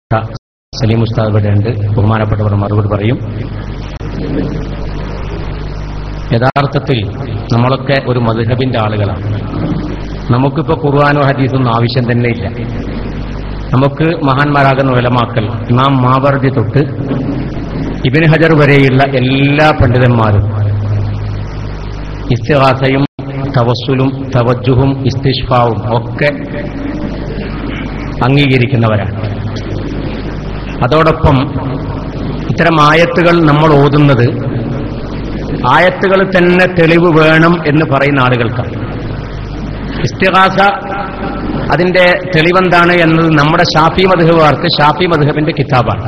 സലീം ഉസ്താദ് ഇവിടെ ഉണ്ട് ബഹുമാനപ്പെട്ടവർ മറുപടി പറയും യഥാർത്ഥത്തിൽ നമ്മളൊക്കെ ഒരു മധുഹബിന്റെ ആളുകളാണ് നമുക്കിപ്പോ ഖുർആാനോ ഹദീസൊന്നും ആവശ്യം തന്നെ ഇല്ല നമുക്ക് മഹാന്മാരാകുന്ന ഉലമാക്കൽ ഇമാം മാവർജി തൊട്ട് ഇബിൻ ഹജർ വരെയുള്ള എല്ലാ പണ്ഡിതന്മാരും ഇസ്തിഹാസയും തവസ്സുലും തവജുഹും ഇസ്തിഷ്ഫാവും ഒക്കെ അംഗീകരിക്കുന്നവരാണ് അതോടൊപ്പം ഇത്തരം ആയത്തുകൾ നമ്മൾ ഓതുന്നത് ആയത്തുകൾ തന്നെ തെളിവ് വേണം എന്ന് പറയുന്ന ആളുകൾക്കാണ് ഇസ്തിഹാസ അതിന്റെ തെളിവെന്താണ് എന്നത് നമ്മുടെ ഷാഫി മധുഹുകാർക്ക് ഷാഫി മധുഹബിന്റെ കിതാബാണ്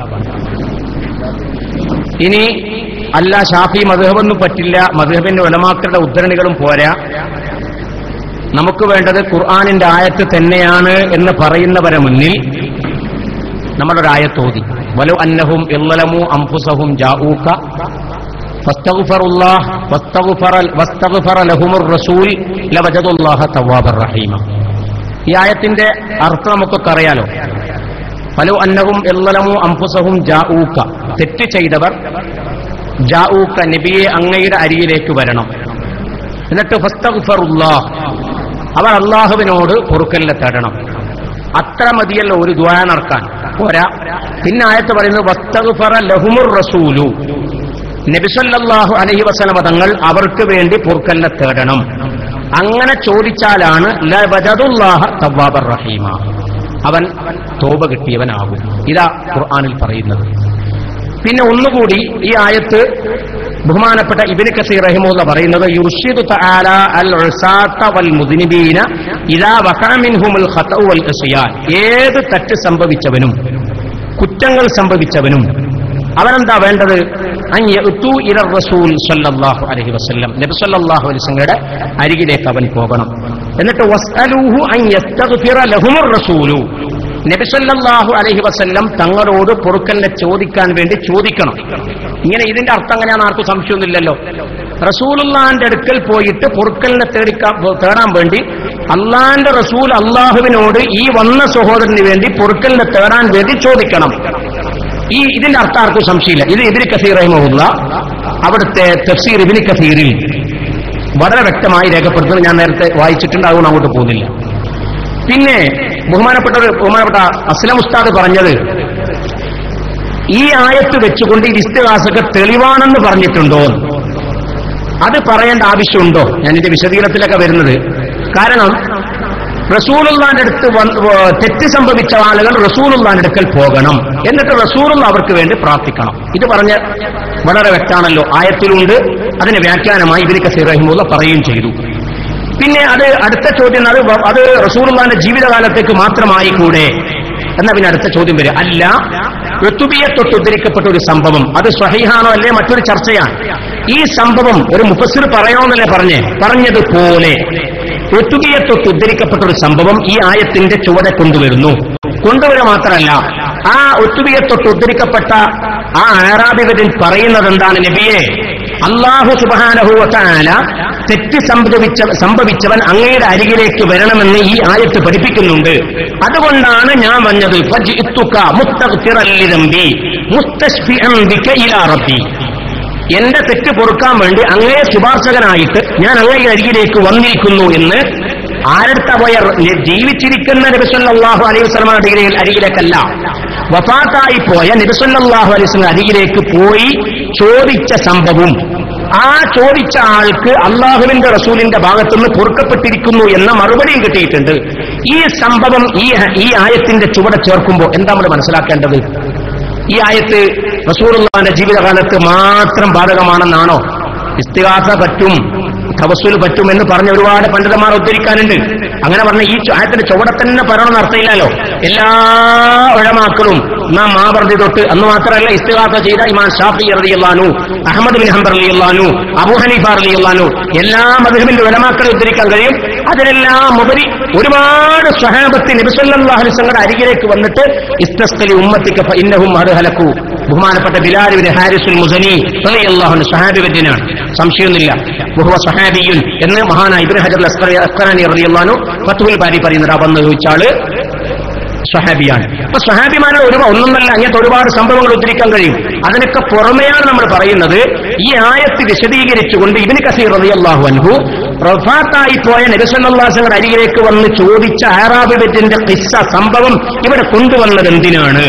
ഇനി അല്ല ഷാഫി മധുഹബൊന്നും പറ്റില്ല മധുഹബിന്റെ ഉലമാക്കളുടെ ഉദ്ധരണികളും പോരാ നമുക്ക് വേണ്ടത് ഖുർആാനിന്റെ ആയത്ത് തന്നെയാണ് എന്ന് പറയുന്നവരെ മുന്നിൽ നമ്മളൊരു ആയത്തോതി വലു അന്നഹും ഇല്ലലമു അംഫുസഹും ജാഊക ഫസ്തഗ്ഫറുല്ലാഹ് വസ്തഗ്ഫറ വസ്തഗ്ഫറ ലഹുമുർ റസൂൽ ലവജദുല്ലാഹ തവ്വാബർ റഹീമ ഈ ആയത്തിന്റെ അർത്ഥം നമുക്കൊക്കെ അറിയാലോ ഫലു അന്നഹും ഇല്ലലമു അംഫുസഹും ജാഊക തെറ്റ് ചെയ്തവർ ജാഊക നബിയെ അങ്ങയുടെ അരികിലേക്ക് വരണം എന്നിട്ട് ഫസ്തഗ്ഫറുല്ലാഹ് അവർ അള്ളാഹുവിനോട് പൊറുക്കലിനെ തേടണം അത്ര മതിയല്ലോ ഒരു ദ്വാ നടക്കാൻ പോരാ പിന്നെ ആയത്ത് പറയുന്നത് വസ്തഗ്ഫറ ലഹുമുർ റസൂലു നബിസല്ലാഹു അലഹി വസലമ തങ്ങൾ അവർക്ക് വേണ്ടി പൊറുക്കലിനെ തേടണം അങ്ങനെ ചോദിച്ചാലാണ് ലവജദുല്ലാഹ തവ്വാബർ റഹീമ അവൻ തോപ കിട്ടിയവനാകും ഇതാ ഖുർആനിൽ പറയുന്നത് പിന്നെ ഒന്നുകൂടി ഈ ആയത്ത് ബഹുമാനപ്പെട്ട ഇബിന് കസീർ റഹിമുള്ള പറയുന്നത് യുർഷിദു തആല അൽ ഉസാത്ത വൽ മുദ്നിബീന ഇദാ വഖഅ മിൻഹുൽ ഖതഉ വൽ ഇസ്യാൻ ഏത് തെറ്റ് സംഭവിച്ചവനും കുറ്റങ്ങൾ സംഭവിച്ചവനും അവനെന്താ വേണ്ടത് അൻ യഅ്തു ഇല റസൂൽ സല്ലല്ലാഹു അലൈഹി വസല്ലം നബി സല്ലല്ലാഹു അലൈഹി വസല്ലമയുടെ അരികിലേക്ക് അവൻ പോകണം എന്നിട്ട് വസ്അലൂഹു അൻ യസ്തഗ്ഫിറ ലഹുമുർ റസൂലു നബിസല്ലാഹു അലഹി വസല്ലം തങ്ങളോട് പൊറുക്കലിനെ ചോദിക്കാൻ വേണ്ടി ചോദിക്കണം ഇങ്ങനെ ഇതിന്റെ അർത്ഥം അങ്ങനെയാണ് ആർക്കും സംശയമൊന്നുമില്ലല്ലോ റസൂലുള്ളാന്റെ അടുക്കൽ പോയിട്ട് പൊറുക്കലിനെ തേടിക്കാൻ തേടാൻ വേണ്ടി അള്ളാന്റെ റസൂൽ അള്ളാഹുവിനോട് ഈ വന്ന സഹോദരന് വേണ്ടി പൊറുക്കലിനെ തേടാൻ വേണ്ടി ചോദിക്കണം ഈ ഇതിന്റെ അർത്ഥം ആർക്കും സംശയമില്ല ഇത് ഇബിന് കസീർ റഹിമുള്ള അവിടുത്തെ തഫ്സീർ ഇബിന് കസീറിൽ വളരെ വ്യക്തമായി രേഖപ്പെടുത്തുന്നത് ഞാൻ നേരത്തെ വായിച്ചിട്ടുണ്ട് അതുകൊണ്ട് അങ്ങോട്ട് പോകുന്നില്ല പിന്നെ ബഹുമാനപ്പെട്ട ഒരു ബഹുമാനപ്പെട്ട അസ്ലം ഉസ്താദ് പറഞ്ഞത് ഈ ആയത്ത് വെച്ചുകൊണ്ട് ഈ ഇസ്തിഹാസൊക്കെ തെളിവാണെന്ന് പറഞ്ഞിട്ടുണ്ടോ അത് പറയേണ്ട ആവശ്യമുണ്ടോ ഞാൻ ഇതിന്റെ വിശദീകരണത്തിലൊക്കെ വരുന്നത് കാരണം റസൂലുള്ളാന്റെ അടുത്ത് വന്ന് തെറ്റ് സംഭവിച്ച ആളുകൾ റസൂലുള്ളാന്റെ അടുക്കൽ പോകണം എന്നിട്ട് റസൂലുള്ള അവർക്ക് വേണ്ടി പ്രാർത്ഥിക്കണം ഇത് പറഞ്ഞ് വളരെ വ്യക്തമാണല്ലോ ആയത്തിലുണ്ട് അതിന് വ്യാഖ്യാനമായി ഇബിന് കസീർ റഹിമുള്ള പറയുകയും ചെയ്തു പിന്നെ അത് അടുത്ത ചോദ്യം അത് വ- അത് റസൂലുള്ളാന്റെ ജീവിതകാലത്തേക്ക് മാത്രമായി കൂടെ എന്നാ പിന്നെ അടുത്ത ചോദ്യം വരിക അല്ല ഋതുബിയെ തൊട്ട് ഉദ്ധരിക്കപ്പെട്ട ഒരു സംഭവം അത് സ്വഹീഹാണോ അല്ലേ മറ്റൊരു ചർച്ചയാണ് ഈ സംഭവം ഒരു മുഫസ്സിർ പറയണമെന്നല്ലേ പറഞ്ഞേ പറഞ്ഞതുപോലെ ഋതുബിയെ തൊട്ട് ഉദ്ധരിക്കപ്പെട്ട ഒരു സംഭവം ഈ ആയത്തിന്റെ ചുവടെ കൊണ്ടുവരുന്നു കൊണ്ടുവരിക മാത്രമല്ല ആ ഒത്തുബിയെ തൊട്ട് ഉദ്ധരിക്കപ്പെട്ട ആ ആരാധികരിൽ പറയുന്നത് എന്താണ് നബിയെ അള്ളാഹു സുബാനഹുവല തെറ്റ് സംഭവിച്ച സംഭവിച്ചവൻ അങ്ങയുടെ അരികിലേക്ക് വരണമെന്ന് ഈ ആയത്ത് പഠിപ്പിക്കുന്നുണ്ട് അതുകൊണ്ടാണ് ഞാൻ വന്നത് ഫജിഇത്തുക മുസ്തഗ്ഫിറൻ ലിദംബി മുസ്തശ്ഫിഅൻ ബിക ഇലാ റബ്ബി എന്റെ തെറ്റ് പൊറുക്കാൻ വേണ്ടി അങ്ങേ ശുപാർശകനായിട്ട് ഞാൻ അങ്ങയുടെ അരികിലേക്ക് വന്നിരിക്കുന്നു എന്ന് ആരെടുത്ത പോയ ജീവിച്ചിരിക്കുന്ന നബിസല്ലാഹു അലൈഹി വസ്ലമയുടെ അരികിലെ അരികിലേക്കല്ല വഫാത്തായി പോയ നബിസല്ലാഹു അലൈഹി വസ്ലം അരികിലേക്ക് പോയി ചോദിച്ച സംഭവം ആ ചോദിച്ച ആൾക്ക് അള്ളാഹുവിന്റെ റസൂലിന്റെ ഭാഗത്തുനിന്ന് പൊറുക്കപ്പെട്ടിരിക്കുന്നു എന്ന മറുപടിയും കിട്ടിയിട്ടുണ്ട് ഈ സംഭവം ഈ ഈ ആയത്തിന്റെ ചുവടെ ചേർക്കുമ്പോൾ എന്താ നമ്മൾ മനസ്സിലാക്കേണ്ടത് ഈ ആയത്ത് റസൂറുള്ളാന്റെ ജീവിതകാലത്ത് മാത്രം ബാധകമാണെന്നാണോ ഇസ്തിഹാസ പറ്റും തവസ്സുൽ പറ്റും എന്ന് പറഞ്ഞ ഒരുപാട് പണ്ഡിതന്മാർ ഉദ്ധരിക്കാനുണ്ട് അങ്ങനെ പറഞ്ഞ ഈ ആയത്തിന്റെ ചുവടെ തന്നെ പറയണമെന്ന് അർത്ഥമില്ലല്ലോ എല്ലാ ഉഴമാക്കളും നാം മാവർതി തൊട്ട് അന്ന് മാത്രമല്ല ഇസ്തിഹാസ ചെയ്ത ഇമാൻ ഷാഫി റളിയല്ലാഹു അഹമ്മദ് ബിൻ ഹംബർ റളിയല്ലാഹു അബൂ ഹനീഫ റളിയല്ലാഹു എല്ലാ മദ്ഹബിന്റെ ഉലമാക്കളെ ഉദ്ധരിക്കാൻ കഴിയും അതിനെല്ലാം ഉപരി ഒരുപാട് സ്വഹാബത്ത് നബിസല്ലാഹു അലിസ്ങ്ങളുടെ അരികിലേക്ക് വന്നിട്ട് ഇസ്തസ്കലി ഉമ്മത്തിക്ക് ഇന്നഹും അത് ഹലക്കു ബഹുമാനപ്പെട്ട ബിലാലുവിന് ഹാരിസുൽ മുസനി റളിയല്ലാഹു സ്വഹാബി വര്യനാണ് സംശയമൊന്നുമില്ല ബഹുവ സ്വഹാബിയുൻ എന്ന് മഹാനായ ഇബ്നു ഹജർ അസ്കറാനി റളിയല്ലാഹു ഫത്തുൽ ബാരി പറയുന്നത് ആ വന്ന് ചോദിച്ചാള് സ്വഹാബിയാണ് അപ്പൊ സ്വഹാബിമാരുടെ ഒരു ഒന്നൊന്നല്ല അങ്ങനത്തെ ഒരുപാട് സംഭവങ്ങൾ ഉദ്ധരിക്കാൻ കഴിയും അതിനൊക്കെ പുറമെയാണ് നമ്മൾ പറയുന്നത് ഈ ആയത്ത് വിശദീകരിച്ചുകൊണ്ട് ഇബിന് കസീർ റളിയല്ലാഹു അൻഹു റഫാത്തായി പോയ നബിസല്ലാസങ്ങളുടെ അരികിലേക്ക് വന്ന് ചോദിച്ച ആറാബിബറ്റിന്റെ കിസ്സ സംഭവം ഇവിടെ കൊണ്ടുവന്നത് എന്തിനാണ്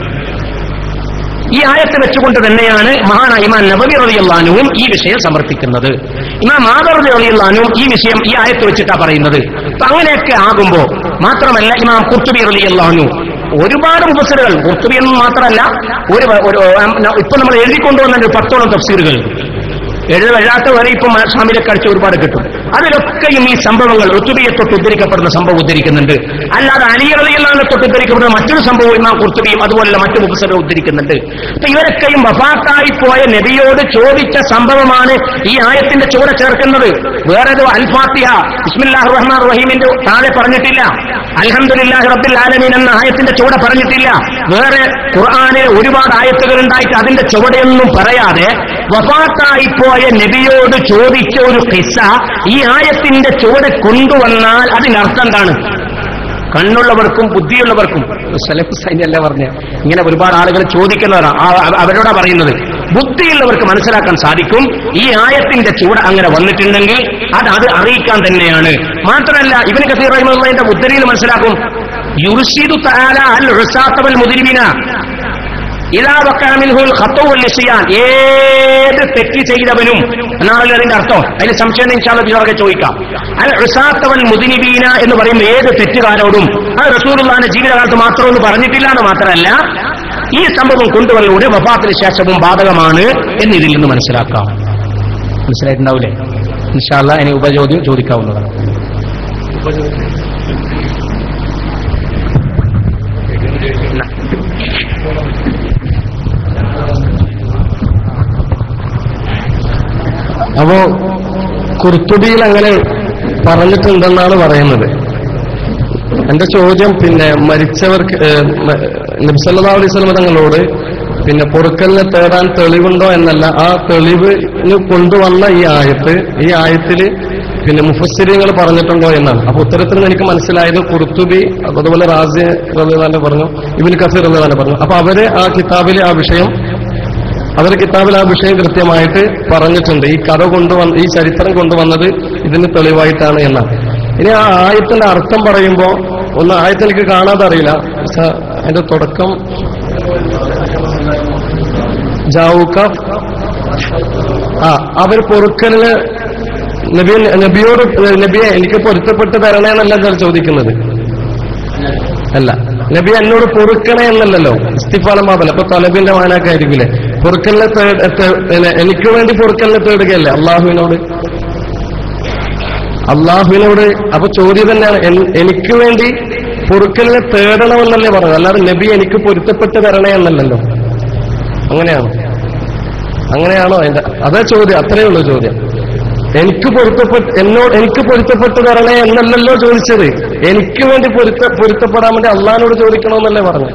ഈ ആയത്ത് വെച്ചുകൊണ്ട് തന്നെയാണ് മഹാനായ ഇമാൻ നബവി റളിയല്ലാനുവും ഈ വിഷയം സമർപ്പിക്കുന്നത് ഇമാം മാദർ റളിയല്ലാനും ഈ വിഷയം ഈ ആയത്ത് വെച്ചിട്ടാ പറയുന്നത് അപ്പൊ അങ്ങനെയൊക്കെ ആകുമ്പോ മാത്രമല്ല ഇമാം കുർത്തുബി റളിയല്ലാനു ഒരുപാട് മുഫസിറുകൾ കുർത്തുബി എന്ന് മാത്രമല്ല ഒരു ഒരു ഇപ്പൊ നമ്മൾ എഴുതിക്കൊണ്ടുവന്ന ഒരു പത്തോളം തഫ്സീറുകൾ എഴുത എഴുതാത്ത വരെ ഇപ്പം ഷാമിലൊക്കെ അടിച്ച് ഒരുപാട് കിട്ടും അതിലൊക്കെയും ഈ സംഭവങ്ങൾ ഋതുബിയെ തൊട്ട് ഉദ്ധരിക്കപ്പെടുന്ന സംഭവം ഉദ്ധരിക്കുന്നുണ്ട് അല്ലാതെ അലിയറിയിലാണ് തൊട്ട് ഉദ്ധരിക്കപ്പെടുന്ന മറ്റൊരു സംഭവം ഇമാം കുർത്തുബിയും അതുപോലുള്ള മറ്റു മുഖസരും ഉദ്ധരിക്കുന്നുണ്ട് അപ്പൊ ഇവരൊക്കെയും വഫാത്തായി പോയ നബിയോട് ചോദിച്ച സംഭവമാണ് ഈ ആയത്തിന്റെ ചുവടെ ചേർക്കുന്നത് വേറെ ഏതോ അൽഫാത്തിഹ ബിസ്മില്ലാഹ് റഹ്മാൻ റഹീമിന്റെ താഴെ പറഞ്ഞിട്ടില്ല അൽഹംദുലില്ലാഹി റബ്ബിൽ ആലമീൻ എന്ന ആയത്തിന്റെ ചുവടെ പറഞ്ഞിട്ടില്ല വേറെ ഖുർആനിൽ ഒരുപാട് ആയത്തുകൾ ഉണ്ടായിട്ട് അതിന്റെ ചുവടെയൊന്നും പറയാതെ വഫാത്തായി പോയ നബിയോട് ചോദിച്ച ഒരു കിസ്സ ഈ ആയത്തിന്റെ ചുവടെ കൊണ്ടുവന്നാൽ അതിനർത്ഥം എന്താണ് കണ്ണുള്ളവർക്കും ബുദ്ധിയുള്ളവർക്കും സലഫ് സൈന്യല്ല പറഞ്ഞ ഇങ്ങനെ ഒരുപാട് ആളുകൾ ചോദിക്കുന്നവരാണ് ആ- അവ- അവരോടാ പറയുന്നത് ബുദ്ധിയുള്ളവർക്ക് മനസ്സിലാക്കാൻ സാധിക്കും ഈ ആയത്തിന്റെ ചൂട് അങ്ങനെ വന്നിട്ടുണ്ടെങ്കിൽ അത് അത് അറിയിക്കാൻ തന്നെയാണ് മാത്രമല്ല ഇവന് കസീർ റഹിമുള്ളതിന്റെ ഉദ്ധരിയിൽ മനസ്സിലാക്കും യുർഷിദു തആല അൽ ഉസാത്തവൽ മുദിരിമിന ഇതാ വക്കാമിൽഹുൽ ഖത്തവുൽ ലിസിയാൻ ഏത് തെറ്റ് ചെയ്തവനും എന്നാണല്ലോ അതിന്റെ അർത്ഥം അതിന് സംശയം ഇൻഷാല്ല ഇതിലൊക്കെ ചോദിക്കാം അൽ ഉസാത്തവൽ മുദിനിബീന എന്ന് പറയുമ്പോൾ ഏത് തെറ്റുകാരോടും അത് റസൂലുള്ളാന്റെ ജീവിതകാലത്ത് മാത്രമൊന്നും പറഞ്ഞിട്ടില്ല എന്ന് മാത്രമല്ല ഈ സംഭവം കൊണ്ടുവരലൂടെ വഫാത്തിന് ശേഷവും ബാധകമാണ് എന്ന് ഇതിൽ നിന്ന് മനസ്സിലാക്കാം മനസ്സിലായിട്ടുണ്ടാവില്ലേ ഇൻഷാല്ല ഇനി ഉപചോദ്യം ചോദിക്കാവുന്നതാണ് അപ്പോ കുർത്തുബിയിൽ അങ്ങനെ പറഞ്ഞിട്ടുണ്ടെന്നാണ് പറയുന്നത് എന്റെ ചോദ്യം പിന്നെ മരിച്ചവർക്ക് നബ്സല്ലാ അലൈഹി സ്വലമ തങ്ങളോട് പിന്നെ പൊറുക്കലിനെ തേടാൻ തെളിവുണ്ടോ എന്നല്ല ആ തെളിവിന് കൊണ്ടുവന്ന ഈ ആയത്ത് ഈ ആയത്തില് പിന്നെ മുഫസ്സിരിങ്ങൾ പറഞ്ഞിട്ടുണ്ടോ എന്നാണ് അപ്പൊ ഉത്തരത്തിൽ നിന്ന് എനിക്ക് മനസ്സിലായത് കുർത്തുബി അതുപോലെ റാസി റളിയല്ലാഹു പറഞ്ഞു ഇബിൻ കസീർ റളിയല്ലാഹു പറഞ്ഞു അപ്പൊ അവര് ആ കിതാബിലെ ആ വിഷയം അവർ കിതാബിൽ ആ വിഷയം കൃത്യമായിട്ട് പറഞ്ഞിട്ടുണ്ട് ഈ കഥ കൊണ്ടുവന്ന ഈ ചരിത്രം കൊണ്ടുവന്നത് ഇതിന് തെളിവായിട്ടാണ് എന്നാണ് ഇനി ആ ആയത്തിന്റെ അർത്ഥം പറയുമ്പോൾ ഒന്ന് ആയത്ത് എനിക്ക് കാണാതെ അറിയില്ല സ- അതിന്റെ തുടക്കം ജാവൂക്ക ആ അവർ പൊറുക്കലിന് നബി നബിയോട് നബിയെ എനിക്ക് പൊരുത്തപ്പെട്ട് തരണേ എന്നല്ല ഞാൻ ചോദിക്കുന്നത് അല്ല നബി എന്നോട് പൊറുക്കണേ എന്നല്ലല്ലോ ഇസ്തിഫാലമാതല്ല അപ്പൊ തലബിന്റെ മാനൊക്കെ ആയിരിക്കില്ലേ പൊറുക്കലിനെ തേട് തേ- പിന്നെ എനിക്ക് വേണ്ടി പൊറുക്കലിനെ തേടുകയല്ലേ അള്ളാഹുവിനോട് അള്ളാഹുവിനോട് അപ്പൊ ചോദ്യം തന്നെയാണ് എൻ- എനിക്ക് വേണ്ടി പൊറുക്കലിനെ തേടണമെന്നല്ലേ പറഞ്ഞത് അല്ലാതെ നബി എനിക്ക് പൊരുത്തപ്പെട്ട് തരണേ എന്നല്ലല്ലോ അങ്ങനെയാണോ അങ്ങനെയാണോ അതിന്റെ അതാ ചോദ്യം അത്രയേ ഉള്ളൂ ചോദ്യം എനിക്ക് പൊരുത്തപ്പെട്ട് എന്നോട് എനിക്ക് പൊരുത്തപ്പെട്ട് തരണേ എന്നല്ലല്ലോ ചോദിച്ചത് എനിക്ക് വേണ്ടി പൊരുത്ത പൊരുത്തപ്പെടാൻ വേണ്ടി അള്ളഹാനോട് ചോദിക്കണമെന്നല്ലേ പറഞ്ഞു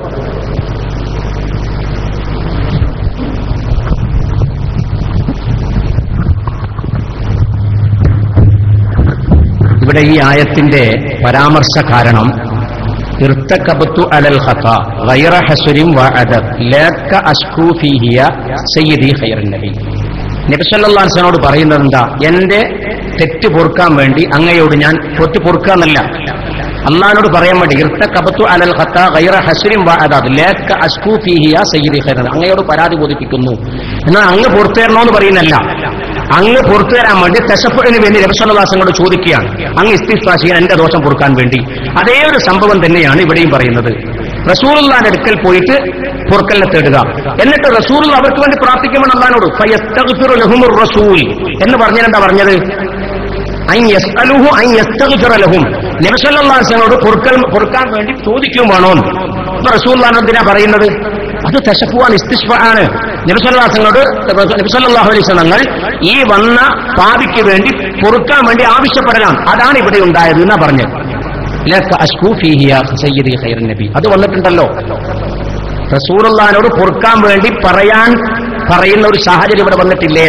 ഇവിടെ ഈ ആയത്തിന്റെ പരാമർശ കാരണം ഇർത്തക്കബത്തു അലൽ ഖത ഗൈറ ഹസുരിൻ വഅദബ് ലാക അഷ്കൂ ഫീഹിയ സയ്യിദി ഖൈറുൻ നബി നബി സല്ലല്ലാഹു അലൈഹി വസല്ലമയോട് പറയുന്നത് എന്താ എന്റെ തെറ്റ് പൊറുക്കാൻ വേണ്ടി അങ്ങയോട് ഞാൻ തെറ്റ് പൊറുക്കാന്നല്ല അള്ളഹാനോട് പറയാൻ വേണ്ടി ഇർത്തക്കബത്തു അലൽ ഖത ഗൈറ ഹസുരിൻ വഅദബ് ലാക അഷ്കൂ ഫീഹിയ സയ്യിദി ഖൈറുൻ അങ്ങയോട് പരാതി ബോധിപ്പിക്കുന്നു എന്നാൽ അങ്ങ് പുറത്തു തരണമെന്ന് പറയുന്നല്ല അങ്ങ് പുറത്തു തരാൻ വേണ്ടി തെശപ്പുഴന് വേണ്ടി രവിസ്വല്ലാസങ്ങളോട് ചോദിക്കുകയാണ് അങ്ങ് ഇസ്തിഫാ ചെയ്യാൻ എന്റെ ദോഷം പൊറുക്കാൻ വേണ്ടി അതേ ഒരു സംഭവം തന്നെയാണ് ഇവിടെയും പറയുന്നത് റസൂലുള്ളാന്റെ അടുക്കൽ പോയിട്ട് പൊറുക്കലിനെ തേടുക എന്നിട്ട് റസൂൽ അവർക്ക് വേണ്ടി പ്രാർത്ഥിക്കുമ്പോൾ അള്ളഹാനോട് ഫയസ്തഗ്ഫിറു ലഹുമുർ റസൂൽ എന്ന് പറഞ്ഞാൽ എന്താ പറഞ്ഞത് അൻ യസ്അലുഹു അൻ യസ്തഗ്ഫിറ ലഹും നബി സല്ലല്ലാഹു അലൈഹി വസല്ലമയോട് പൊറുക്കൽ പൊറുക്കാൻ വേണ്ടി ചോദിക്കും വേണോ അപ്പൊ റസൂലുള്ളാഹി എന്തിനാ പറയുന്നത് അത് തശഫുവാൻ ഇസ്തിഷ്ഫ ആണ് നബിസല്ലാസങ്ങളോട് നബിസല്ലാഹു അലൈഹി സ്വലങ്ങൾ ഈ വന്ന പാപിക്ക് വേണ്ടി പൊറുക്കാൻ വേണ്ടി ആവശ്യപ്പെടലാണ് അതാണ് ഇവിടെ ഉണ്ടായത് എന്നാ പറഞ്ഞത് ലക അശ്കൂ ഫീഹിയ സയ്യിദി ഖൈറുൻ നബി അത് വന്നിട്ടുണ്ടല്ലോ റസൂലുള്ളാഹിനോട് പൊറുക്കാൻ വേണ്ടി പറയാൻ പറയുന്ന ഒരു സാഹചര്യം ഇവിടെ വന്നിട്ടില്ലേ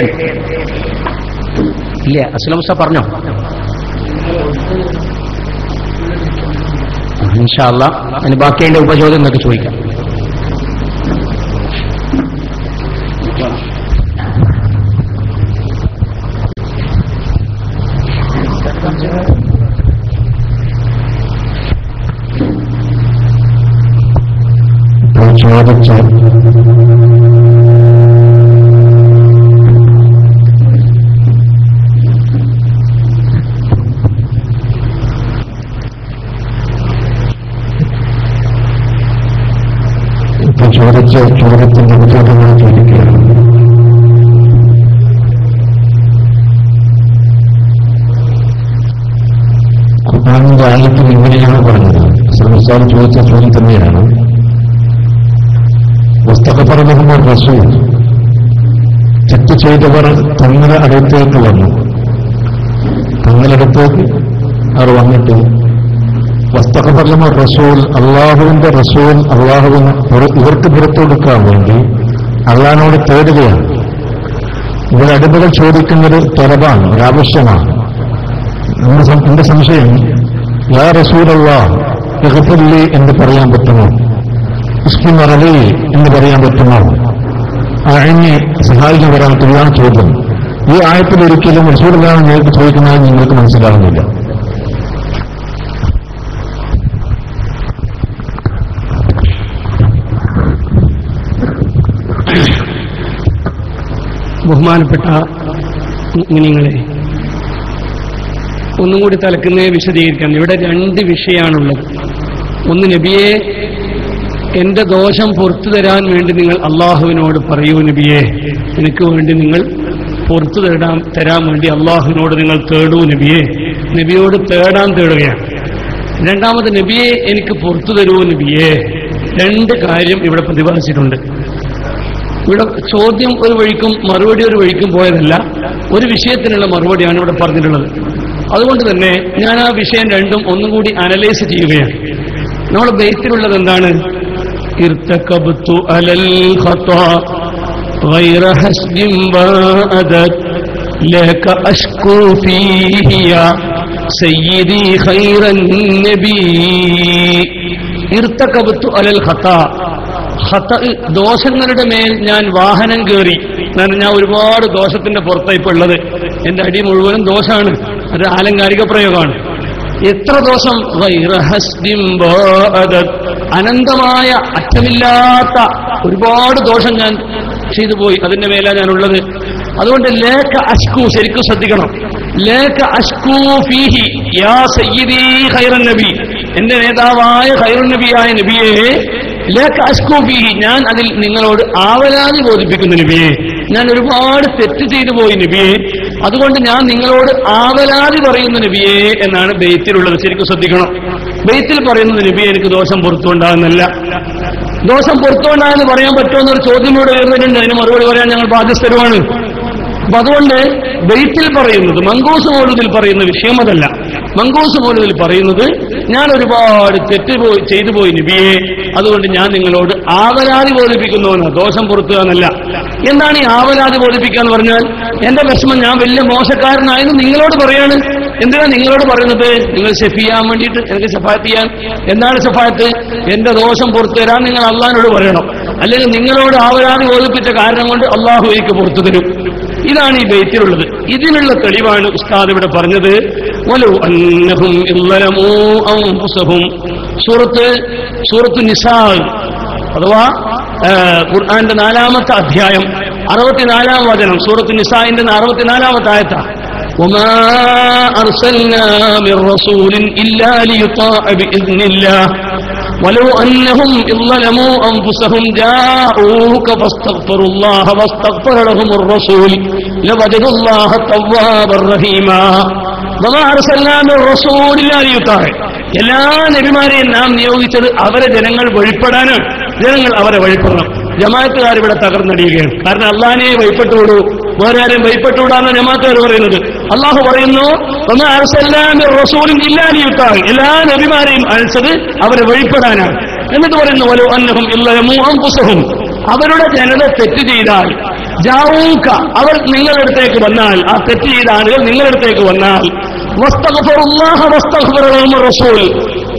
ഇല്ല അസ്ലം മുസ പറഞ്ഞോ ഇൻഷാല്ല അതിന് ബാക്കി അതിന്റെ ഉപചോദ്യം എന്നൊക്കെ ചോദിക്കാം ഇപ്പോൾ ചോദിച്ച ഇപ്പൊ ചോദിച്ച ചോദ്യത്തിന്റെ ഉത്തരങ്ങൾ ചോദിക്കുകയാണ് ഖുർആാനിന്റെ ആയത്തിൽ ഇങ്ങനെയാണ് പറഞ്ഞത് ശ്രമിച്ചാൽ ചോദിച്ച ചോദ്യം തന്നെയാണ് പുസ്തകപരമഹമ്മ റസൂൽ തെറ്റ് ചെയ്തവർ തങ്ങളുടെ അടുത്തേക്ക് വന്നു തങ്ങളുടെ അടുത്തേക്ക് അവർ വന്നിട്ട് വസ്തകപരമ റസൂൽ അള്ളാഹുവിന്റെ റസൂൽ അള്ളാഹുവിന് പുറ- ഇവർക്ക് പുറത്തു കൊടുക്കാൻ വേണ്ടി അള്ളഹാനോട് തേടുകയാണ് ഇവർ അടിമകൾ ചോദിക്കുന്നത് തൊലബാണ് ഒരാവശ്യമാണ് നമ്മുടെ സം- എന്റെ സംശയം യാ റസൂൽ അള്ളാഹ് എന്ന് പറയാൻ പറ്റുമോ ഇസ്മിമറലി എന്ന് പറയാൻ പറ്റുമോ അഴിഞ്ഞ് സഹായിക്കാൻ വരാത്തതാണ് ചോദ്യം ഈ ആയത്തിൽ ഒരിക്കലും റസൂലാണ് നിങ്ങൾക്ക് ചോദിക്കുന്നത് നിങ്ങൾക്ക് മനസ്സിലാകുന്നില്ല ബഹുമാനപ്പെട്ട നിങ്ങളെ ഒന്നും കൂടി തലക്കുന്നേ വിശദീകരിക്കാൻ ഇവിടെ രണ്ട് വിഷയമാണുള്ളത് ഒന്ന് നബിയെ എന്റെ ദോഷം പുറത്തു തരാൻ വേണ്ടി നിങ്ങൾ അള്ളാഹുവിനോട് പറയൂ നബിയെ എനിക്ക് വേണ്ടി നിങ്ങൾ പുറത്തു തരാൻ തരാൻ വേണ്ടി അള്ളാഹുവിനോട് നിങ്ങൾ തേടൂ നബിയെ നബിയോട് തേടാൻ തേടുകയാണ് രണ്ടാമത് നബിയെ എനിക്ക് പുറത്തു തരൂ നബിയെ രണ്ട് കാര്യം ഇവിടെ പ്രതിപാദിച്ചിട്ടുണ്ട് ഇവിടെ ചോദ്യം ഒരു വഴിക്കും മറുപടി ഒരു വഴിക്കും പോയതല്ല ഒരു വിഷയത്തിനുള്ള മറുപടിയാണ് ഇവിടെ പറഞ്ഞിട്ടുള്ളത് അതുകൊണ്ട് തന്നെ ഞാൻ ആ വിഷയം രണ്ടും ഒന്നും കൂടി അനലൈസ് ചെയ്യുകയാണ് നമ്മുടെ ബേസിലുള്ളത് എന്താണ് ഇർത്തക്കബത്തു അലൽ ഖത്താ غير حسب وأدت لك أشكو فيه يا سيدي خير النبي ഇർത്തക്കബത്തു അലൽ ഖത്താ ഖത്ത ദോഷങ്ങളുടെ മേൽ ഞാൻ വാഹനം കയറി കാരണം ഞാൻ ഒരുപാട് ദോഷത്തിന്റെ പുറത്തായി ഇപ്പൊ ഉള്ളത് എന്റെ അടി മുഴുവനും ദോഷമാണ് അത് ആലങ്കാരിക പ്രയോഗമാണ് എത്ര ദോഷം വൈറഹസ്ബിം ബാഅദത്. അനന്തമായ അറ്റമില്ലാത്ത ഒരുപാട് ദോഷം ഞാൻ ചെയ്തു പോയി അതിന്റെ മേലാ ഞാനുള്ളത് അതുകൊണ്ട് ലേഖ അഷ്കു ശരിക്കും ശ്രദ്ധിക്കണം ലേഖ അഷ്കു ഫീഹി യാ സയ്യിദി ഖൈറൻ നബി എന്റെ നേതാവായ ഖൈറുൻ നബിയായ നബിയെ ലേഖ അഷ്കു ഫീഹി ഞാൻ അതിൽ നിങ്ങളോട് ആവലാതി ബോധിപ്പിക്കുന്നു നബിയെ ഞാൻ ഒരുപാട് തെറ്റ് ചെയ്തു പോയി നബിയെ അതുകൊണ്ട് ഞാൻ നിങ്ങളോട് ആവലാതി പറയുന്ന നബിയെ എന്നാണ് ബെയ്ത്തിലുള്ളത് ശരിക്കും ശ്രദ്ധിക്കണം ബെയ്ത്തിൽ പറയുന്നത് നബിയെ എനിക്ക് ദോഷം പുറത്തുണ്ടാകുന്നല്ല ദോഷം പുറത്തുകൊണ്ടായെന്ന് പറയാൻ പറ്റുമെന്നൊരു ചോദ്യം ഇവിടെ ഉയർന്നിട്ടുണ്ട് അതിന് മറുപടി പറയാൻ ഞങ്ങൾ ബാധ്യസ്ഥരുമാണ് അപ്പൊ അതുകൊണ്ട് ബെയ്ത്തിൽ പറയുന്നത് മങ്കൂസ് മോലുദിൽ പറയുന്ന വിഷയം അതല്ല മങ്കൂസ് മോലുദിൽ പറയുന്നത് ഞാൻ ഒരുപാട് തെറ്റ് പോയി ചെയ്തു പോയി നബിയെ അതുകൊണ്ട് ഞാൻ നിങ്ങളോട് ആവലാതി ബോധിപ്പിക്കുന്നുവെന്ന് ദോഷം പുറത്തുക എന്നല്ല എന്താണ് ഈ ആവലാതി ബോധിപ്പിക്കുക എന്ന് പറഞ്ഞാൽ എന്റെ വിഷമം ഞാൻ വലിയ മോശക്കാരനായെന്ന് നിങ്ങളോട് പറയാണ് എന്തിനാ നിങ്ങളോട് പറയുന്നത് നിങ്ങൾ ഷെഫ് ചെയ്യാൻ വേണ്ടിയിട്ട് എനിക്ക് ഷഫാത്ത് ചെയ്യാൻ എന്താണ് ഷഫാത്ത് എന്റെ ദോഷം പുറത്തു തരാൻ നിങ്ങൾ അള്ളഹാനോട് പറയണം അല്ലെങ്കിൽ നിങ്ങളോട് ആവരാതി ബോധിപ്പിച്ച കാരണം കൊണ്ട് അള്ളാഹു എനിക്ക് പുറത്തു തരും ഇതാണ് ഈ ബൈത്തിലുള്ളത് ഇതിനുള്ള തെളിവാണ് ഉസ്താദ് ഇവിടെ പറഞ്ഞത് വലു അന്നഹും ഇല്ലലമൂ അൻഫുസഹും സൂറത്ത് സൂറത്ത് നിസാ അഥവാ ആ, ഖുർആന്റെ നാലാമത്തെ അധ്യായം അറുപത്തിനാലാം വചനം സൂറത്ത് നിസാഇന്റെ അറുപത്തിനാലാമത്തെ ആയത്ത وما أرسلنا من رسول إلا ليطاع بإذن الله ولو أنهم إذ ظلموا أنفسهم جاءوك فاستغفروا الله واستغفر لهم الرسول لوجدوا الله توابا رحيما وما أرسلنا من رسول إلا ليطاع എല്ലാ നബിമാരെയും നാം നിയോഗിച്ചത് അവരെ ജനങ്ങൾ വഴിപ്പെടാനാണ് ജനങ്ങൾ അവരെ വഴിപ്പെടണം ജമാഅത്തുകാർ ഇവിടെ തകർന്നടിയുകയാണ് കാരണം അള്ളാഹിനെ വഴിപ്പെട്ടുവിടൂ വേറെ ആരെയും വഴിപ്പെട്ടുവിടാന്ന് ജമാഅത്തുകാർ പറയുന്നത് അള്ളാഹു പറയുന്നു ഒന്ന് അറസല്ലാമി റസൂലും ഇല്ലാലിയുത്താൽ എല്ലാ നബിമാരെയും അയച്ചത് അവരെ വഴിപ്പെടാനാണ് എന്നിട്ട് പറയുന്നു വലു അന്നഹും ഇല്ലമു അംപുസഹും അവരുടെ ജനത തെറ്റ് ചെയ്താൽ ജാവൂക്ക അവർ നിങ്ങളുടെ അടുത്തേക്ക് വന്നാൽ ആ തെറ്റ് ചെയ്ത ആളുകൾ നിങ്ങളുടെ അടുത്തേക്ക് വന്നാൽ വസ്തഗ്ഫിറുല്ലാഹ വസ്തഗ്ഫിറ ലഹും റസൂൽ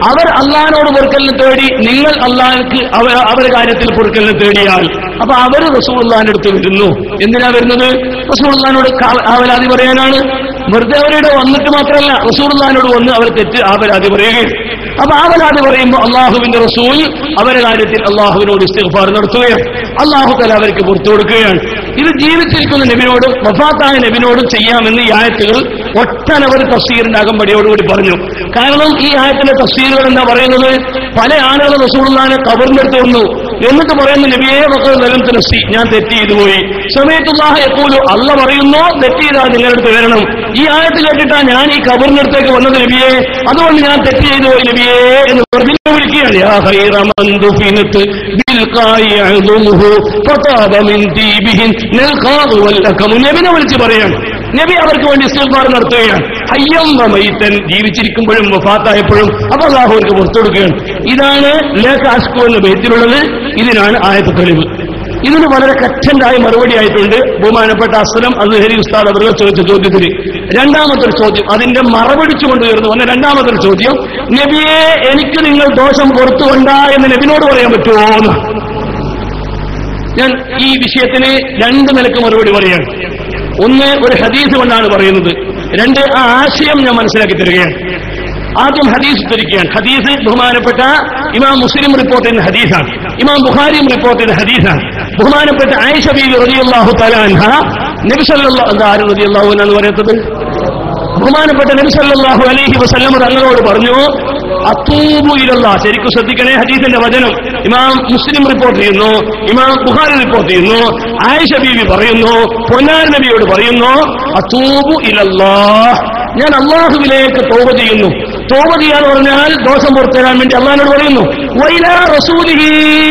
അവർ അള്ളഹാനോട് പൊറുക്കലിന് തേടി നിങ്ങൾ അള്ളാഹ്ക്ക് അവർ അവരുടെ കാര്യത്തിൽ പൊറുക്കലിന് തേടിയാൽ അപ്പൊ അവർ റസൂള്ളാന്റെ അടുത്ത് വരുന്നു എന്തിനാ വരുന്നത് റസൂള്ളാനോട് ആവലാതി പറയാനാണ് വെറുതെ അവരുടെ വന്നിട്ട് മാത്രമല്ല റസൂള്ളാനോട് വന്ന് അവർ തെറ്റ് ആവലാതി പറയുകയും അപ്പൊ ആവലാതി പറയുമ്പോൾ അള്ളാഹുവിന്റെ റസൂൽ അവരുടെ കാര്യത്തിൽ അള്ളാഹുവിനോട് ഇസ്തിഗ്ഫാർ നടത്തുകയാണ് അള്ളാഹു തല അവർക്ക് പുറത്തു കൊടുക്കുകയാണ് ഇത് ജീവിച്ചിരിക്കുന്ന നബിനോടും വഫാത്തായ നബിനോടും ചെയ്യാമെന്ന് ഈ ആയത്തുകൾ ഒട്ടനവധി തഫ്സീറിന്റെ അകമ്പടിയോടുകൂടി പറഞ്ഞു കാരണം ഈ ആയത്തിലെ തഫ്സീറുകൾ എന്താ പറയുന്നത് പല ആളുകൾ റസൂള്ളാനെ കബറിനെടുത്ത് വന്നു എന്നിട്ട് പറയുന്നു നബിയെ മക്കൾ നിലം നഫ്സി ഞാൻ തെറ്റ് ചെയ്തു പോയി സമയത്തുള്ളാഹ എപ്പോഴും അല്ല പറയുന്നു തെറ്റ് ചെയ്താൽ നിങ്ങളുടെ അടുത്ത് വരണം ഈ ആയത്ത് കേട്ടിട്ടാ ഞാൻ ഈ കബറിനടുത്തേക്ക് വന്നത് നബിയെ അതുകൊണ്ട് ഞാൻ തെറ്റ് ചെയ്തു പോയി നബിയെ എന്ന് പറഞ്ഞു വിളിക്കുകയാണ് യാ ഖൈറ മൻ ദുഫിനത്ത് ബിൽഖായി അദുമുഹു ഫതാബ മിൻ ദീബിഹിൻ നൽഖാദു വൽ അകമു നബിനെ വിളിച്ച് പറയാണ് നബി അവർക്ക് വേണ്ടി ഇസ്തിഗ്ഫാർ നടത്തുകയാണ് ഹയ്യം മൈത്തൻ ജീവിച്ചിരിക്കുമ്പോഴും വഫാത്തായപ്പോഴും അപ്പൊ അള്ളാഹു അവർക്ക് പുറത്തു കൊടുക്കുകയാണ് ഇതാണ് ലേഖ അസ്കു എന്ന ബേത്തിലുള്ളത് ഇതിനാണ് ആയത്ത് തെളിവ് ഇതിന് വളരെ കറ്റന്റായ മറുപടി ആയിട്ടുണ്ട് ബഹുമാനപ്പെട്ട അസ്ലം അസ്ഹരി ഉസ്താദ് അവർ ചോദിച്ച ചോദ്യത്തിന് രണ്ടാമതൊരു ചോദ്യം അതിന്റെ മറപിടിച്ചുകൊണ്ട് ഉയർന്നു വന്ന രണ്ടാമതൊരു ചോദ്യം നബിയെ എനിക്ക് നിങ്ങൾ ദോഷം പുറത്തുകൊണ്ട എന്ന് നബിനോട് പറയാൻ പറ്റുമോ എന്ന് ഞാൻ ഈ വിഷയത്തിന് രണ്ട് നിലക്ക് മറുപടി പറയാണ് ഒന്ന് ഒരു ഹദീസ് കൊണ്ടാണ് പറയുന്നത് രണ്ട് ആ ആശയം ഞാൻ മനസ്സിലാക്കി തരികയാണ് ആദ്യം ഹദീസ് ഉദ്ധരിക്കുകയാണ് ഹദീസ് ബഹുമാനപ്പെട്ട ഇമാം മുസ്ലിം റിപ്പോർട്ട് ചെയ്യുന്ന ഹദീസാണ് ഇമാം ബുഖാരിയും റിപ്പോർട്ട് ചെയ്യുന്ന ഹദീസാണ് ബഹുമാനപ്പെട്ട ആയിഷ ബീവി റളിയല്ലാഹു തആല നബി സല്ലല്ലാഹു എന്താ ആര് റളിയല്ലാഹു അൻഹ എന്ന് പറയുന്നത് ബഹുമാനപ്പെട്ട നബി സല്ലല്ലാഹു അലൈഹി വസല്ലം തങ്ങളോട് പറഞ്ഞു അത്തൂബു ഇലല്ലാ ശരിക്കും ശ്രദ്ധിക്കണേ ഹദീസിന്റെ വചനം ഇമാം മുസ്ലിം റിപ്പോർട്ട് ചെയ്യുന്നു ഇമാം ബുഖാരി റിപ്പോർട്ട് ചെയ്യുന്നു ആയിഷ ബീവി പറയുന്നു പൊന്നാർ നബിയോട് പറയുന്നു അത്തൂബു ഇലല്ലാ ഞാൻ അള്ളാഹുവിലേക്ക് തോപ ചെയ്യുന്നു തോപ ചെയ്യാന്ന് പറഞ്ഞാൽ ദോഷം പുറത്തുതരാൻ വേണ്ടി അള്ളാഹിനോട് പറയുന്നു വൈലാ റസൂലിഹി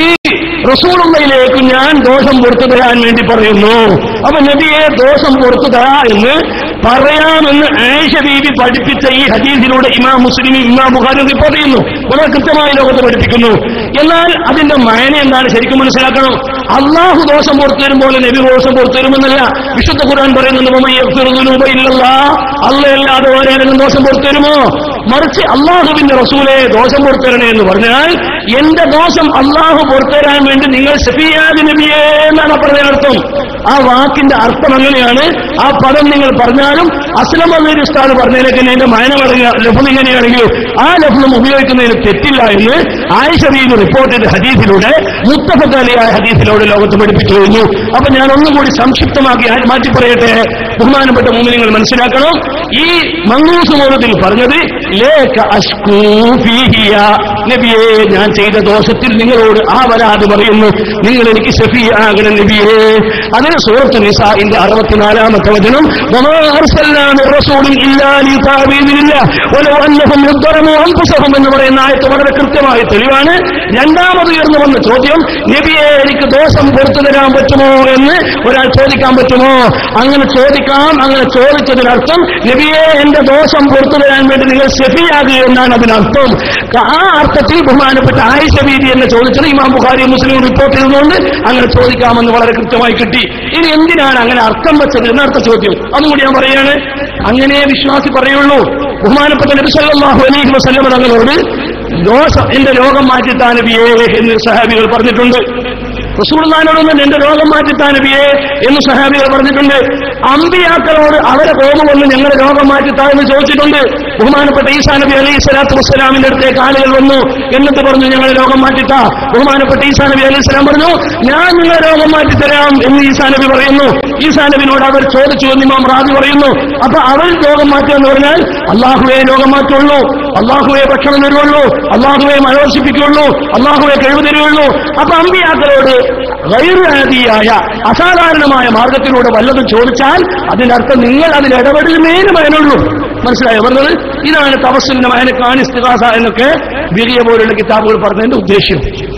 റസൂലുള്ളയിലേക്ക് ഞാൻ ദോഷം പുറത്തു തരാൻ വേണ്ടി പറയുന്നു അപ്പൊ നബിയെ ദോഷം പുറത്തു തരാ എന്ന് പറയാമെന്ന് ആയിഷ ബീബി പഠിപ്പിച്ച ഈ ഹദീസിലൂടെ ഇമാം മുസ്ലിം ഇമാം ബുഖാരി റിപ്പോർട്ട് ചെയ്യുന്നു വളരെ കൃത്യമായി ലോകത്ത് പഠിപ്പിക്കുന്നു എന്നാൽ അതിന്റെ മയന എന്താണ് ശരിക്കും മനസ്സിലാക്കണം അള്ളാഹു ദോഷം പുറത്തു തരുമ്പോൾ നബി ദോഷം പുറത്തു തരുമെന്നല്ല വിശുദ്ധ ഖുർആൻ പറയുന്നുണ്ട് ഇല്ലല്ല അല്ലല്ലാതെ ആരെങ്കിലും ദോഷം പുറത്തു തരുമോ മറിച്ച് അള്ളാഹുവിന്റെ റസൂലെ ദോഷം പുറത്തു തരണേ എന്ന് പറഞ്ഞാൽ എന്റെ ദോഷം അള്ളാഹു പുറത്തു തരാൻ വേണ്ടി നിങ്ങൾ ഷഫിയാദ് നബിയേ എന്നാണ് പറഞ്ഞ അർത്ഥം ആ വാക്കിന്റെ അർത്ഥം അങ്ങനെയാണ് ആ പദം നിങ്ങൾ പറഞ്ഞാലും അസ്ലം എന്നൊരു സ്ഥാനം പറഞ്ഞതിലേക്ക് എന്റെ മയന പറയുക ലഫ്ലം ഇങ്ങനെയാണെങ്കിലും ആ ലഫ്ലം ഉപയോഗിക്കുന്നതിന് തെറ്റില്ല എന്ന് ആയിഷബീബ് റിപ്പോർട്ട് ചെയ്ത ഹദീസിലൂടെ മുത്തഫത്ത് അലിയായ ഹദീസിലൂടെ ലോകത്ത് പഠിപ്പിച്ചു കഴിഞ്ഞു അപ്പൊ ഞാൻ ഒന്നുകൂടി സംക്ഷിപ്തമാക്കി ആ- മാറ്റി പറയട്ടെ ബഹുമാനപ്പെട്ട മുമ്പ് നിങ്ങൾ മനസ്സിലാക്കണം ഈ മങ്ങൂസ് മോദത്തിൽ പറഞ്ഞത് ലേഖ അഷ്കൂ ഫീഹിയ നബിയെ ഞാൻ ചെയ്ത ദോഷത്തിൽ നിങ്ങളോട് ആ വരാതെ പറയുന്നു നിങ്ങൾ എനിക്ക് ഷഫിയാകണം നബിയെ അതിന് സൂറത്ത് നിസാഇന്റെ അറുപത്തിനാലാമത്തെ വചനം വമാ അർസൽനാ മിർ റസൂലിൻ ഇല്ലാ ലിയുതാഅ ബിഇذനില്ലാഹ് വലൗ അന്നഹും യദ്റമു അൻഫുസഹും എന്ന് പറയുന്ന ആയത്ത് വളരെ കൃത്യമായ തെളിവാണ് രണ്ടാമത് ഉയർന്നു വന്ന ചോദ്യം നബിയെ എനിക്ക് ദോഷം പുറത്തു തരാൻ പറ്റുമോ എന്ന് ഒരാൾ ചോദിക്കാൻ പറ്റുമോ അങ്ങനെ ചോദിക്കാം അങ്ങനെ ചോദിച്ചതിനർത്ഥം നബിയെ എന്റെ ദോഷം പുറത്തു തരാൻ വേണ്ടി നിങ്ങൾ ഷെഫിയാകുക എന്നാണ് അതിനർത്ഥം ആ അർത്ഥത്തിൽ ബഹുമാനപ്പെട്ട ആയിഷ ബീബി എന്ന് ചോദിച്ചത് ഇമാം ബുഖാരി മുസ്ലിം റിപ്പോർട്ട് ചെയ്തുകൊണ്ട് അങ്ങനെ ചോദിക്കാമെന്ന് വളരെ കൃത്യമായി കിട്ടി ഇനി എന്തിനാണ് അങ്ങനെ അർത്ഥം വെച്ചത് എന്നർത്ഥ ചോദ്യം അതും കൂടി ഞാൻ പറയാണ് അങ്ങനെ വിശ്വാസി പറയുള്ളൂ ബഹുമാനപ്പെട്ട നബി സല്ലല്ലാഹു അലൈഹി വസല്ലം തങ്ങളോട് ദോഷം എന്റെ രോഗം മാറ്റിത്താ നബിയേ എന്ന് സഹാബികൾ പറഞ്ഞിട്ടുണ്ട് റസൂൽമാനോടൊന്നും എന്റെ രോഗം മാറ്റിത്താ നബിയേ എന്ന് സഹാബികൾ പറഞ്ഞിട്ടുണ്ട് അമ്പിയാക്കളോട് അവരെ കോപം വന്ന് ഞങ്ങളുടെ രോഗം മാറ്റിത്താ എന്ന് ചോദിച്ചിട്ടുണ്ട് ബഹുമാനപ്പെട്ട ഈസാ നബി അലൈഹി സ്വലാത്തു വസ്സലാമിന്റെ അടുത്തേക്ക് ആളുകൾ വന്നു എന്നിട്ട് പറഞ്ഞു ഞങ്ങളുടെ രോഗം മാറ്റിത്താ ബഹുമാനപ്പെട്ട ഈസാ നബി അലൈഹി സ്വലാം പറഞ്ഞു ഞാൻ നിങ്ങളെ രോഗം മാറ്റിത്തരാം എന്ന് ഈസാ നബി പറയുന്നു ഈസാ നബിനോട് അവർ ചോദിച്ചു എന്ന് ഇമാം റാബി പറയുന്നു അപ്പൊ അവർ രോഗം മാറ്റുക എന്ന് പറഞ്ഞാൽ അള്ളാഹുവെ രോഗം മാറ്റുള്ളൂ അള്ളാഹുവെ ഭക്ഷണം തരുവുള്ളൂ അള്ളാഹുവെ മഴ വർഷിപ്പിക്കുള്ളൂ അള്ളാഹുവെ കഴിവ് തരുവുള്ളൂ അപ്പൊ അമ്പിയാക്കളോട് ഗൈർവാദിയായ അസാധാരണമായ മാർഗത്തിലൂടെ വല്ലതും ചോദിച്ചാൽ അതിന്റെ അർത്ഥം നിങ്ങൾ അതിൽ ഇടപെടുന്നതിന് മയനുള്ളൂ മനസ്സിലായോ പറഞ്ഞത് ഇതാണ് തപസ്സിന്റെ മയനക്കാണ് ഇസ്തിഹാസ എന്നൊക്കെ ബിറിയ പോലുള്ള കിതാബുകൾ പറഞ്ഞതിന്റെ ഉദ്ദേശ്യം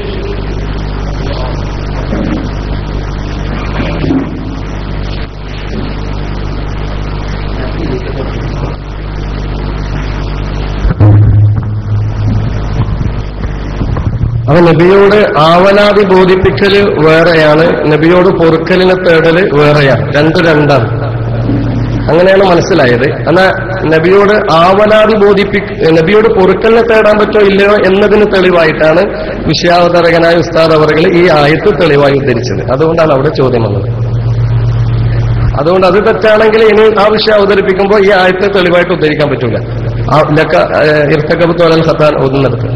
അപ്പൊ നബിയോട് ആവലാതി ബോധിപ്പിക്കല് വേറെയാണ് നബിയോട് പൊറുക്കലിനെ തേടല് വേറെയാണ് രണ്ടു രണ്ടാണ് അങ്ങനെയാണ് മനസ്സിലായത് എന്നാ നബിയോട് ആവലാതി ബോധിപ്പി നബിയോട് പൊറുക്കലിനെ തേടാൻ പറ്റോ ഇല്ലയോ എന്നതിന് തെളിവായിട്ടാണ് വിഷയാവതരകനായ ഉസ്താദ് അവറുകൾ ഈ ആയത്ത് തെളിവായി ഉദ്ധരിച്ചത് അതുകൊണ്ടാണ് അവിടെ ചോദ്യം വന്നത് അതുകൊണ്ട് അത് തെറ്റാണെങ്കിൽ ഇനി ആ വിഷയം അവതരിപ്പിക്കുമ്പോൾ ഈ ആയത്തെ തെളിവായിട്ട് ഉദ്ധരിക്കാൻ പറ്റൂല ആ ലക്ക ഇർത്തക്കബത്തോലൽ ഖത്താൻ ഒന്നുന്നെടുത്ത്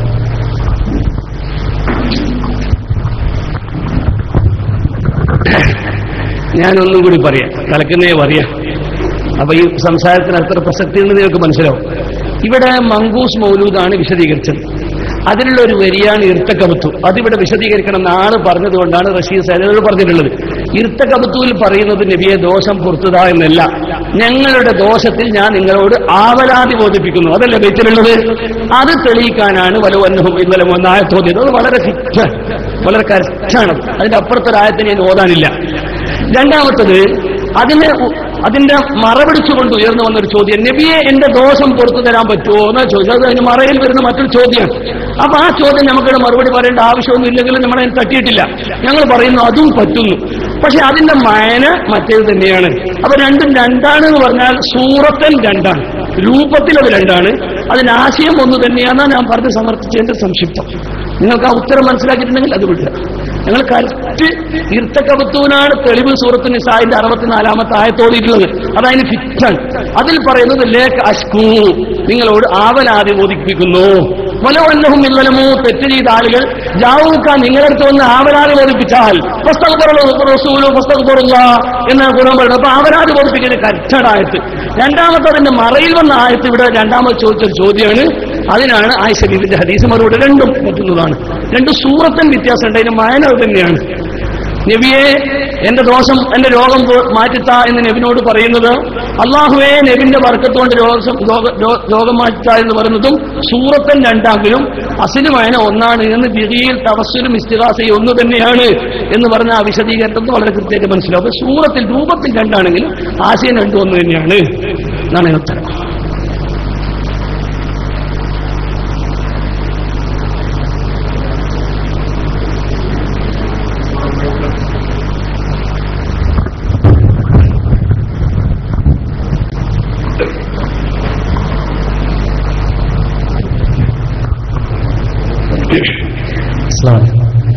ഞാനൊന്നും കൂടി പറയാം തലക്കുന്നേ പറയാം അപ്പൊ ഈ സംസാരത്തിന് അത്ര പ്രസക്തി ഉണ്ടെന്ന് നിങ്ങൾക്ക് മനസ്സിലാവും ഇവിടെ മങ്കൂസ് മൗലൂദാണ് വിശദീകരിച്ചത് അതിനുള്ള ഒരു വരിയാണ് ഇർത്തക്കബത്തു അതിവിടെ വിശദീകരിക്കണം എന്നാണ് പറഞ്ഞതുകൊണ്ടാണ് റഷീദ് സൈനോട് പറഞ്ഞിട്ടുള്ളത് ഇർത്തക്കബത്തുവിൽ പറയുന്നത് നബിയെ ദോഷം പുറത്തുക എന്നല്ല ഞങ്ങളുടെ ദോഷത്തിൽ ഞാൻ നിങ്ങളോട് ആവലാതി ബോധിപ്പിക്കുന്നു അതല്ലേ ബൈറ്റിലുള്ളത് അത് തെളിയിക്കാനാണ് വലുവന്നഹും ഇന്നലെ ഒന്നായ തോന്നിയത് അത് വളരെ ഫിറ്റ് വളരെ കറക്റ്റാണ് അതിന്റെ അപ്പുറത്തൊരായത്തിന് ഞാൻ ഓതാനില്ല രണ്ടാമത്തത് അതിനെ ഉ- അതിന്റെ മറപിടിച്ചുകൊണ്ട് ഉയർന്നു വന്നൊരു ചോദ്യം നബിയെ എന്റെ ദോഷം പുറത്തു തരാൻ പറ്റുമോ എന്നാ ചോദിച്ചത് അത് അതിന് മറയിൽ വരുന്ന മറ്റൊരു ചോദ്യം അപ്പൊ ആ ചോദ്യം നമുക്കിവിടെ മറുപടി പറയേണ്ട ആവശ്യമൊന്നും ഇല്ലെങ്കിലും നമ്മളതിന് തട്ടിയിട്ടില്ല ഞങ്ങൾ പറയുന്നു അതും പറ്റുന്നു പക്ഷെ അതിന്റെ മയന മറ്റേത് തന്നെയാണ് അപ്പൊ രണ്ടും രണ്ടാണ് എന്ന് പറഞ്ഞാൽ സൂറത്തൻ രണ്ടാണ് രൂപത്തിൽ അത് രണ്ടാണ് അതിന് ആശയം ഒന്ന് തന്നെയാണെന്നാണ് ഞാൻ പറഞ്ഞ് സമർത്ഥിച്ചതിന്റെ സംക്ഷിപ്തം നിങ്ങൾക്ക് ആ ഉത്തരം മനസ്സിലാക്കിയിട്ടുണ്ടെങ്കിൽ അത് വിടുക ഞങ്ങൾ കറക്റ്റ് ഇർത്തക്കബത്തൂനാണ് തെളിവ് സൂറത്ത് നിസായിന്റെ അറുപത്തിനാലാമത്തെ ആയത്തോടിയിട്ടുള്ളത് അതതിന് ഫിറ്റാണ് അതിൽ പറയുന്നത് ലേക്ക് അഷ്കൂ നിങ്ങളോട് ആവലാതി ബോധിപ്പിക്കുന്നു വലോ അന്നഹും ഇല്ലലമോ തെറ്റ് ചെയ്ത ആളുകൾ ജാവൂക്ക നിങ്ങളടുത്ത് വന്ന് ആവലാതി ബോധിപ്പിച്ചാൽ റസൂലു പുസ്തകപ്പുറല്ല എന്നാണ് ഗുണം പറയുന്നത് അപ്പൊ ആവലാതി ബോധിപ്പിക്കുന്ന കറ്റടായത്ത് രണ്ടാമത്തെ അതിന്റെ മറയിൽ വന്ന ആയത്ത് ഇവിടെ രണ്ടാമത് ചോദിച്ചൊരു ചോദ്യമാണ് അതിനാണ് ആയിഷ ബീബിന്റെ ഹദീസ് മറുപടി രണ്ടും പറ്റുന്നതാണ് രണ്ട് സൂറത്തൻ വ്യത്യാസമുണ്ട് അതിന് മായന അത് തന്നെയാണ് നബിയെ എന്റെ ദോഷം എന്റെ രോഗം പോ- മാറ്റിത്താ എന്ന് നബിനോട് പറയുന്നത് അള്ളാഹുവേ നബിന്റെ വർക്കത്തുകൊണ്ട് രോഗം രോഗ- രോ- രോഗം മാറ്റിത്താ എന്ന് പറയുന്നതും സൂറത്തൻ രണ്ടാങ്കിലും അസിന് വായന ഒന്നാണ് എന്ന് ബിഹിയിൽ തവസ്സുലും ഇസ്തിഹാസയും ഒന്ന് തന്നെയാണ് എന്ന് പറഞ്ഞ ആ വിശദീകരണത്തിൽ വളരെ കൃത്യമായിട്ട് മനസ്സിലാവും അപ്പൊ സൂറത്തിൽ രൂപത്തിൽ രണ്ടാണെങ്കിലും ആശയം രണ്ടും ഒന്ന് തന്നെയാണ് എന്നാണ് അതിന് ഉത്തരം അസ്സലാമു അലൈക്കും.